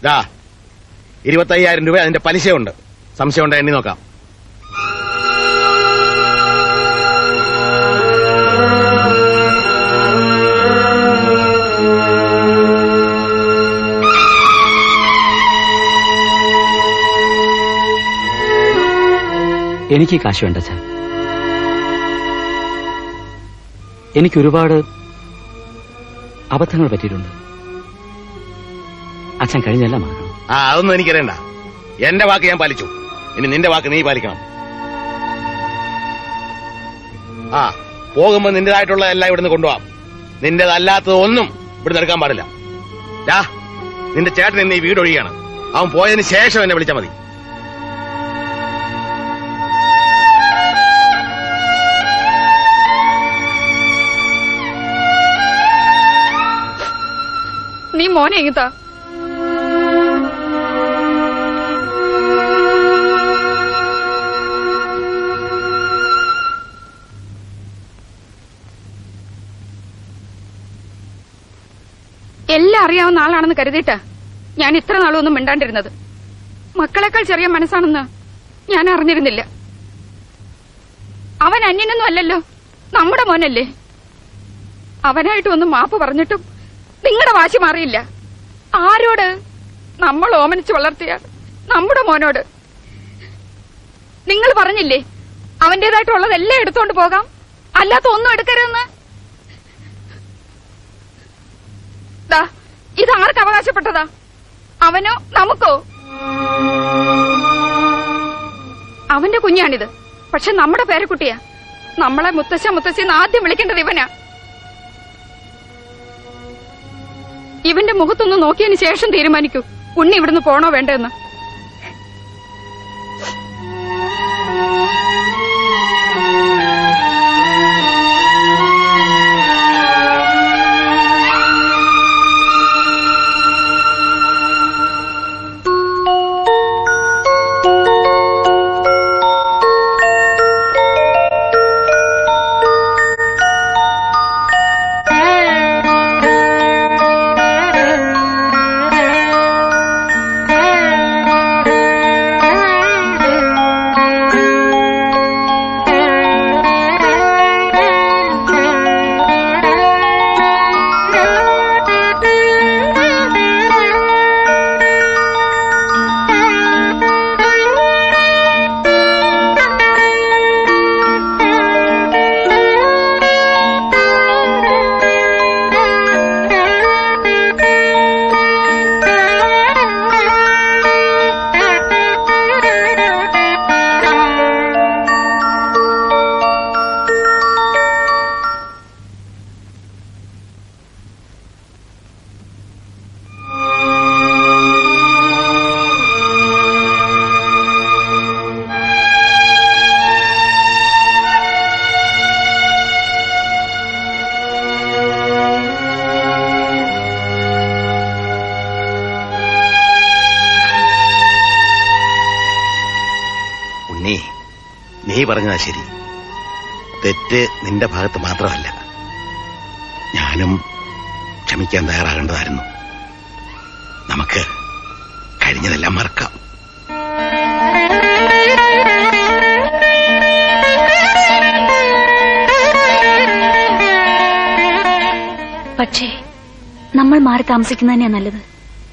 ദാ ഇരുപത്തയ്യായിരം രൂപ അതിന്റെ പലിശയുണ്ട് സംശയം ഉണ്ടോ എണ്ണി നോക്കാം എനിക്ക് ഈ കാശ് വേണ്ട അച്ഛാ എനിക്ക് ഒരുപാട് അബദ്ധങ്ങൾ പറ്റിയിട്ടുണ്ട് അച്ഛൻ കഴിഞ്ഞെല്ലാം മറക്കണം ആ അതൊന്നും എനിക്കറിയണ്ട എന്റെ വാക്ക് ഞാൻ പാലിച്ചു ഇനി നിന്റെ വാക്ക് നീ പാലിക്കണം ആ പോകുമ്പോ നിന്റേതായിട്ടുള്ള എല്ലാം ഇവിടുന്ന് കൊണ്ടുപോവാം നിന്റേതല്ലാത്തത് ഒന്നും ഇവിടുന്ന് എടുക്കാൻ പാടില്ല ഡാ നിന്റെ ചേട്ടൻ ഇന്ന് ഈ വീട് ഒഴിയാണ് അവൻ പോയതിന് ശേഷം എന്നെ വിളിച്ചാൽ മതി നീ മോനെ ഇങ്ങത്താ എല്ലാം അറിയാവുന്ന ആളാണെന്ന് കരുതിയിട്ടാ ഞാൻ ഇത്ര നാളൊന്നും മിണ്ടാണ്ടിരുന്നത് മക്കളെക്കാൾ ചെറിയ മനസ്സാണെന്ന് ഞാൻ അറിഞ്ഞിരുന്നില്ല അവൻ അന്യനൊന്നും അല്ലല്ലോ നമ്മുടെ മോനല്ലേ അവനായിട്ട് ഒന്ന് മാപ്പ് പറഞ്ഞിട്ടും നിങ്ങളുടെ വാശി മാറിയില്ല ആരോട് നമ്മൾ ഓമനിച്ച് വളർത്തിയ നമ്മുടെ മോനോട് നിങ്ങൾ പറഞ്ഞില്ലേ അവന്റേതായിട്ടുള്ളതെല്ലാം എടുത്തോണ്ട് പോകാം അല്ലാത്ത ഒന്നും എടുക്കരുതെന്ന് ദാ ഇത് ആർക്ക് അവകാശപ്പെട്ടതാ അവനോ നമുക്കോ അവന്റെ കുഞ്ഞാണിത് പക്ഷെ നമ്മുടെ പേരക്കുട്ടിയാ നമ്മളെ മുത്തശ്ശ മുത്തശ്ശിന്ന് ആദ്യം വിളിക്കേണ്ടത് ഇവനാ ഇവന്റെ മുഖത്തൊന്ന് നോക്കിയതിന് ശേഷം തീരുമാനിക്കൂ ഉണ്ണി ഇവിടുന്ന് പോണോ വേണ്ടെന്ന് ഉണ്ണി നീ പറഞ്ഞതാ ശരി തെറ്റ് നിന്റെ ഭാഗത്ത് മാത്രമല്ല ഞാനും ക്ഷമിക്കാൻ തയ്യാറാകേണ്ടതായിരുന്നു നമുക്ക് കഴിഞ്ഞതെല്ലാം മറക്കാം പക്ഷേ നമ്മൾ മാറി താമസിക്കുന്നതന്നെയാ നല്ലത്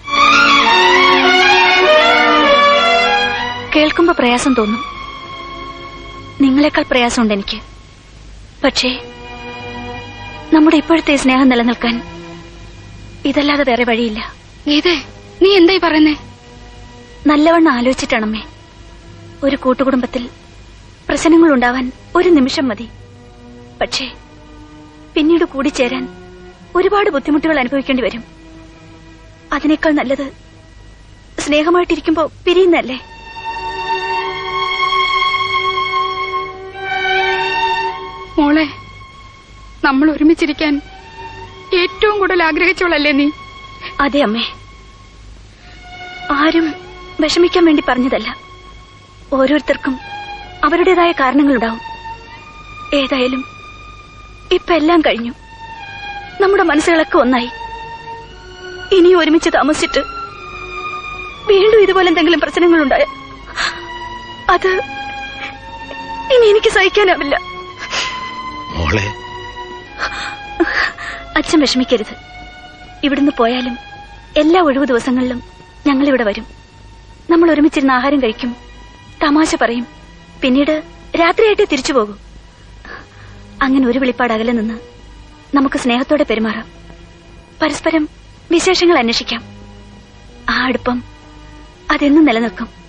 കേൾക്കുമ്പോ പ്രയാസം തോന്നും നിങ്ങളെക്കാൾ പ്രയാസമുണ്ട് എനിക്ക് പക്ഷേ നമ്മുടെ ഇപ്പോഴത്തെ ഈ സ്നേഹം നിലനിൽക്കാൻ ഇതല്ലാതെ വേറെ വഴിയില്ല ഗീതേ നീ എന്തായി പറയുന്നേ നല്ലവണ്ണം ആലോചിച്ചിട്ടാണമ്മേ ഒരു കൂട്ടുകുടുംബത്തിൽ പ്രശ്നങ്ങൾ ഉണ്ടാവാൻ ഒരു നിമിഷം മതി പക്ഷേ പിന്നീട് കൂടിച്ചേരാൻ ഒരുപാട് ബുദ്ധിമുട്ടുകൾ അനുഭവിക്കേണ്ടി വരും അതിനേക്കാൾ നല്ലത് സ്നേഹമായിട്ടിരിക്കുമ്പോ പിരിയുന്നല്ലേ മോളെ നമ്മൾ ഒരുമിച്ചിരിക്കാൻ ഏറ്റവും കൂടുതൽ ആഗ്രഹിച്ചോളല്ലേ നീ അതെ അമ്മേ ആരും വിഷമിക്കാൻ വേണ്ടി പറഞ്ഞതല്ല ഓരോരുത്തർക്കും അവരുടേതായ കാരണങ്ങളുണ്ടാവും ഏതായാലും ഇപ്പൊ എല്ലാം കഴിഞ്ഞു നമ്മുടെ മനസ്സുകളൊക്കെ ഒന്നായി ഇനി ഒരുമിച്ച് താമസിച്ചിട്ട് വീണ്ടും ഇതുപോലെ എന്തെങ്കിലും പ്രശ്നങ്ങളുണ്ടായ അത് ഇനി എനിക്ക് സഹിക്കാനാവില്ല മോളെ അച്ഛൻ വിഷമിക്കരുത് ഇവിടുന്ന് പോയാലും എല്ലാ ഒഴിവു ദിവസങ്ങളിലും ഞങ്ങൾ ഇവിടെ വരും നമ്മൾ ഒരുമിച്ചിരുന്ന് ആഹാരം കഴിക്കും തമാശ പറയും പിന്നീട് രാത്രിയായിട്ടേ തിരിച്ചു പോകും അങ്ങനെ ഒരു വെളിപ്പാട് അകലെ നിന്ന് നമുക്ക് സ്നേഹത്തോടെ പെരുമാറാം പരസ്പരം വിശേഷങ്ങൾ അന്വേഷിക്കാം ആ അടുപ്പം അതെന്നും നിലനിൽക്കും